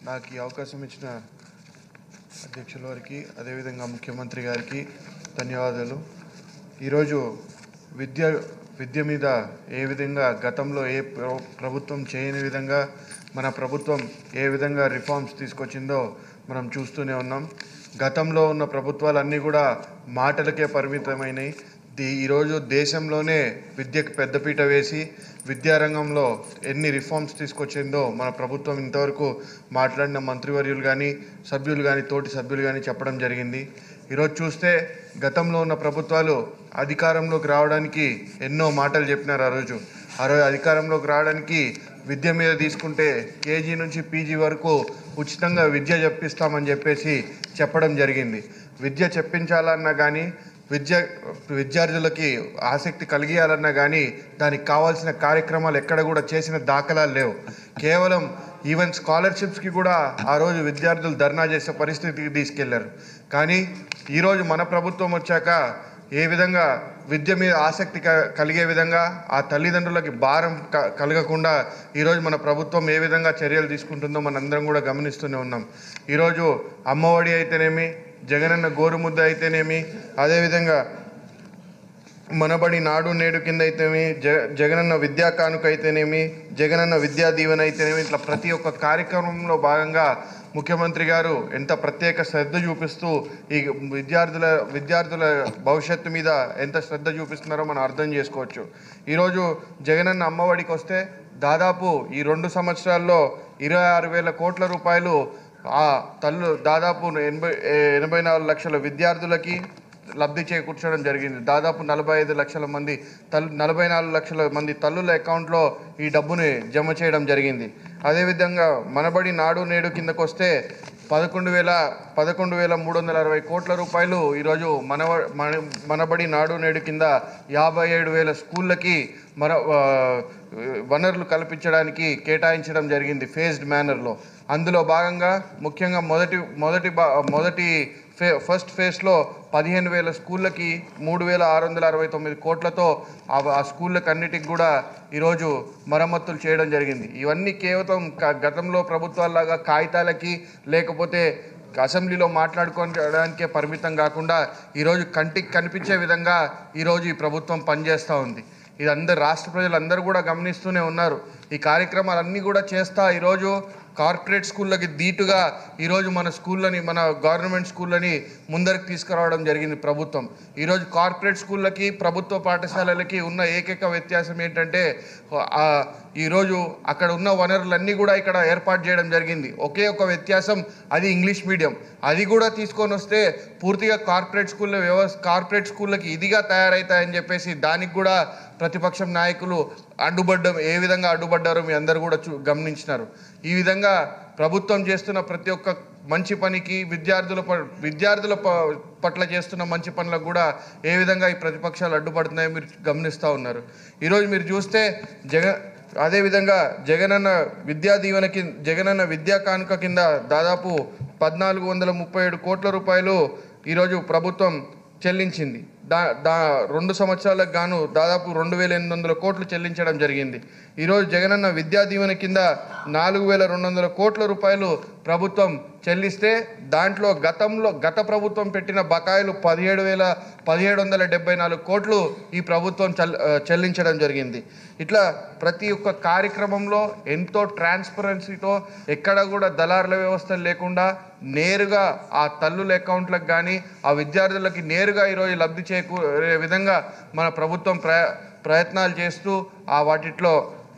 నాకు ఈ అవకాశం ఇచ్చిన అధ్యక్షుల వారికి అదేవిధంగా ముఖ్యమంత్రి గారికి ధన్యవాదాలు ఈరోజు విద్య విద్య మీద ఏ విధంగా గతంలో ఏ ప్ర- ప్రభుత్వం చేయని విధంగా మన ప్రభుత్వం ఏ విధంగా రిఫార్మ్స్ తీసుకొచ్చిందో మనం చూస్తూనే ఉన్నాం గతంలో ఉన్న ప్రభుత్వాలన్నీ కూడా మాటలకే పరిమితమైనవి ది- ఈరోజు దేశంలోనే విద్యకు పెద్దపీట వేసి విద్యారంగంలో ఎన్ని రిఫార్మ్స్ తీసుకొచ్చిందో మన ప్రభుత్వం ఇంతవరకు మాట్లాడిన మంత్రివర్యులు కానీ సభ్యులు కానీ తోటి సభ్యులు కానీ చెప్పడం జరిగింది ఈరోజు చూస్తే గతంలో ఉన్న ప్రభుత్వాలు అధికారంలోకి రావడానికి ఎన్నో మాటలు చెప్పినారు ఆ రోజు ఆ రోజు అధికారంలోకి రావడానికి విద్య మీద తీసుకుంటే కేజీ నుంచి పీజీ వరకు ఉచితంగా విద్య చెప్పిస్తామని చెప్పేసి చెప్పడం జరిగింది విద్య చెప్పించాలన్నా కానీ విద్య విద్యార్థులకి ఆసక్తి కలిగియాలన్నా కానీ దానికి కావాల్సిన కార్యక్రమాలు ఎక్కడ కూడా చేసిన దాఖలాలు లేవు కేవలం ఈవెన్ స్కాలర్షిప్స్కి కూడా ఆ రోజు విద్యార్థులు ధర్నా చేసే పరిస్థితికి తీసుకెళ్లారు కానీ ఈరోజు మన ప్రభుత్వం వచ్చాక ఏ విధంగా విద్య మీద ఆసక్తి క- కలిగే విధంగా ఆ తల్లిదండ్రులకి భారం క- కలగకుండా ఈరోజు మన ప్రభుత్వం ఏ విధంగా చర్యలు తీసుకుంటుందో మనందరం కూడా గమనిస్తూనే ఉన్నాం ఈరోజు అమ్మఒడి అయితేనేమి జగనన్న గోరుముద్ద అయితేనేమి అదేవిధంగా మనబడి నాడు నేడు కింద అయితేనేమి జ జగనన్న విద్యా కానుక అయితేనేమి జగనన్న విద్యా దీవెన అయితేనేమి ఇట్లా ప్రతి ఒక్క కార్యక్రమంలో భాగంగా ముఖ్యమంత్రి గారు ఎంత ప్రత్యేక శ్రద్ధ చూపిస్తూ ఈ విద్యార్థుల విద్యార్థుల భవిష్యత్తు మీద ఎంత శ్రద్ధ చూపిస్తున్నారో మనం అర్థం చేసుకోవచ్చు ఈరోజు జగనన్న అమ్మఒడికి వస్తే దాదాపు ఈ రెండు సంవత్సరాల్లో ఇరవై ఆరు వేల కోట్ల రూపాయలు ఆ తల్లు దాదాపు ఎనభై ఎనభై నాలుగు లక్షల విద్యార్థులకి లబ్ధి చేకూర్చడం జరిగింది దాదాపు నలభై ఐదు లక్షల మంది తల్లు నలభై నాలుగు లక్షల మంది తల్లుల అకౌంట్లో ఈ డబ్బుని జమ చేయడం జరిగింది అదేవిధంగా మనబడి నాడు నేడు కిందకు వస్తే పదకొండు వేల పదకొండు వేల మూడు వందల అరవై కోట్ల రూపాయలు ఈరోజు మన మన మనబడి నాడు నేడు కింద యాభై ఏడు వేల స్కూళ్ళకి మన ఆ, వనరులు కల్పించడానికి కేటాయించడం జరిగింది ఫేజ్డ్ మేనర్లో అందులో భాగంగా ముఖ్యంగా మొదటి మొదటి బా- మొదటి ఫే ఫస్ట్ ఫేజ్లో పదిహేను వేల స్కూళ్ళకి మూడు వేల ఆరు వందల అరవై తొమ్మిది కోట్లతో ఆ ఆ స్కూళ్ళకి అన్నిటికి కూడా ఈరోజు మరమ్మతులు చేయడం జరిగింది ఇవన్నీ కేవలం క- గతంలో ప్రభుత్వాల్లాగా కాగితాలకి లేకపోతే అసెంబ్లీలో మాట్లాడుకోవడానికే పరిమితం కాకుండా ఈరోజు కంటికి కనిపించే విధంగా ఈరోజు ఈ ప్రభుత్వం పనిచేస్తూ ఉంది ఇది అందరు రాష్ట్ర ప్రజలందరూ కూడా గమనిస్తూనే ఉన్నారు ఈ కార్యక్రమాలన్నీ కూడా చేస్తా ఈరోజు కార్పొరేట్ స్కూళ్ళకి ధీటుగా ఈరోజు మన స్కూళ్ళని మన గవర్నమెంట్ స్కూళ్ళని ముందరికి తీసుకురావడం జరిగింది ప్రభుత్వం ఈరోజు కార్పొరేట్ స్కూళ్ళకి ప్రభుత్వ పాఠశాలలకి ఉన్న ఏకైక వ్యత్యాసం ఏంటంటే ఆ, ఈరోజు అక్కడ ఉన్న వనరులన్నీ కూడా ఇక్కడ ఏర్పాటు చేయడం జరిగింది ఒకే ఒక వ్యత్యాసం అది ఇంగ్లీష్ మీడియం అది కూడా తీసుకొని వస్తే పూర్తిగా కార్పొరేట్ స్కూళ్ళ వ్యవస్థ కార్పొరేట్ స్కూళ్ళకి ఇదిగా తయారవుతాయని చెప్పేసి దానికి కూడా ప్రతిపక్షం నాయకులు అడ్డుపడ్డం ఏ విధంగా అడ్డుపడ్డారో మీ అందరు కూడా చూ గమనించినారు ఈ విధంగా ప్రభుత్వం చేస్తున్న ప్రతి ఒక్క మంచి పనికి విద్యార్థుల ప- విద్యార్థుల ప- పట్ల చేస్తున్న మంచి పనులకు కూడా ఏ విధంగా ఈ ప్రతిపక్షాలు అడ్డుపడుతున్నాయో మీరు గమనిస్తూ ఉన్నారు ఈరోజు మీరు చూస్తే జగ అదేవిధంగా జగనన్న విద్యా దీవెన కింద జగనన్న విద్యా కానుక కింద దాదాపు పద్నాలుగు వందల ముప్పై ఏడు కోట్ల రూపాయలు ఈరోజు ప్రభుత్వం చెల్లించింది దా దా రెండు సంవత్సరాలకు గాను దాదాపు రెండు వేల ఎనిమిది వందల కోట్లు చెల్లించడం జరిగింది ఈరోజు జగనన్న విద్యా దీవెన కింద నాలుగు వేల రెండు వందల కోట్ల రూపాయలు ప్రభుత్వం చెల్లిస్తే దాంట్లో గతంలో గత ప్రభుత్వం పెట్టిన బకాయిలు పదిహేడు వేల పదిహేడు వందల డెబ్బై నాలుగు కోట్లు ఈ ప్రభుత్వం చెల్ ఆ, చెల్లించడం జరిగింది ఇట్లా ప్రతి ఒక్క కార్యక్రమంలో ఎంతో ట్రాన్స్పరెన్సీతో ఎక్కడ కూడా దళారుల వ్యవస్థ లేకుండా నేరుగా ఆ తల్లుల అకౌంట్లకు కానీ ఆ విద్యార్థులకి నేరుగా ఈరోజు లబ్ధి చేకూరే విధంగా మన ప్రభుత్వం ప్ర ప్రయత్నాలు చేస్తూ ఆ వాటిట్లో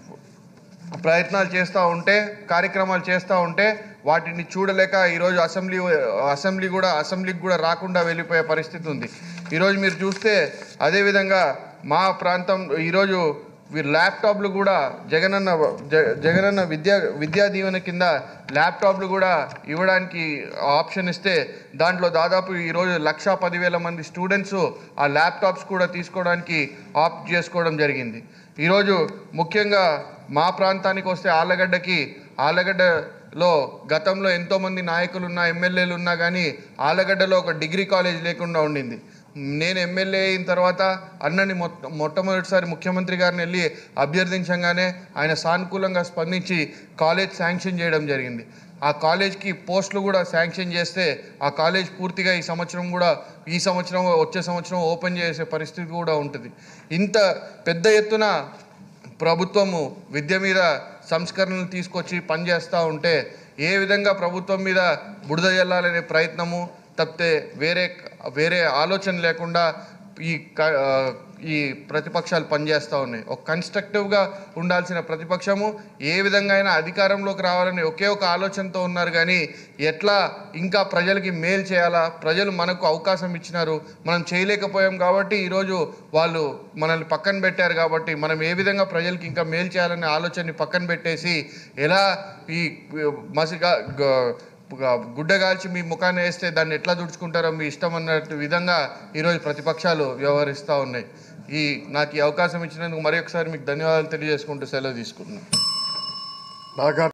ప్రయత్నాలు చేస్తూ ఉంటే కార్యక్రమాలు చేస్తూ ఉంటే వాటిని చూడలేక ఈరోజు అసెంబ్లీ అసెంబ్లీ కూడా అసెంబ్లీకి కూడా రాకుండా వెళ్ళిపోయే పరిస్థితి ఉంది ఈరోజు మీరు చూస్తే అదేవిధంగా మా ప్రాంతం ఈరోజు వీరు ల్యాప్టాప్లు కూడా జగనన్న జ- జగనన్న విద్యా విద్యా దీవెన కింద ల్యాప్టాప్లు కూడా ఇవ్వడానికి ఆప్షన్ ఇస్తే దాంట్లో దాదాపు ఈరోజు లక్షా పదివేల మంది స్టూడెంట్స్ ఆ ల్యాప్టాప్స్ కూడా తీసుకోవడానికి ఆప్ట్ చేసుకోవడం జరిగింది ఈరోజు ముఖ్యంగా మా ప్రాంతానికి వస్తే ఆళ్ళగడ్డకి ఆళ్ళగడ్డలో గతంలో ఎంతోమంది నాయకులు ఉన్నా ఎమ్మెల్యేలు ఉన్నా కానీ ఆళ్ళగడ్డలో ఒక డిగ్రీ కాలేజ్ లేకుండా ఉండింది నేను ఎమ్మెల్యే అయిన తర్వాత అన్నని మొట్ట మొట్టమొదటిసారి ముఖ్యమంత్రి గారిని వెళ్ళి అభ్యర్థించగానే ఆయన సానుకూలంగా స్పందించి కాలేజ్ శాంక్షన్ చేయడం జరిగింది ఆ కాలేజ్కి పోస్టులు కూడా శాంక్షన్ చేస్తే ఆ కాలేజ్ పూర్తిగా ఈ సంవత్సరం కూడా ఈ సంవత్సరం వచ్చే సంవత్సరం ఓపెన్ చేసే పరిస్థితి కూడా ఉంటుంది ఇంత పెద్ద ఎత్తున ప్రభుత్వము విద్య మీద సంస్కరణలు తీసుకొచ్చి పనిచేస్తూ ఉంటే ఏ విధంగా ప్రభుత్వం మీద బురద జల్లాలనే ప్రయత్నము తప్పితే వేరే వేరే ఆలోచన లేకుండా ఈ క- ఆ, ఈ ప్రతిపక్షాలు పనిచేస్తూ ఉన్నాయి ఒక కన్స్ట్రక్టివ్గా ఉండాల్సిన ప్రతిపక్షము ఏ విధంగా అయినా అధికారంలోకి రావాలని ఒకే ఒక ఆలోచనతో ఉన్నారు కానీ ఎట్లా ఇంకా ప్రజలకి మేలు చేయాలా ప్రజలు మనకు అవకాశం ఇచ్చినారు మనం చేయలేకపోయాం కాబట్టి ఈరోజు వాళ్ళు మనల్ని పక్కన పెట్టారు కాబట్టి మనం ఏ విధంగా ప్రజలకి ఇంకా మేలు చేయాలనే ఆలోచనని పక్కన పెట్టేసి ఎలా ఈ మసిగా గ- గ- గుడ్డగాల్చి మీ ముఖాన్ని వేస్తే దాన్ని ఎట్లా దుడుచుకుంటారో మీ ఇష్టం అన్నట్టు విధంగా ఈరోజు ప్రతిపక్షాలు వ్యవహరిస్తూ ఉన్నాయి ఈ నాకు ఈ అవకాశం ఇచ్చినందుకు మరి ఒకసారి మీకు ధన్యవాదాలు తెలియజేసుకుంటూ సెలవు తీసుకుంటున్నాను నాగార్జున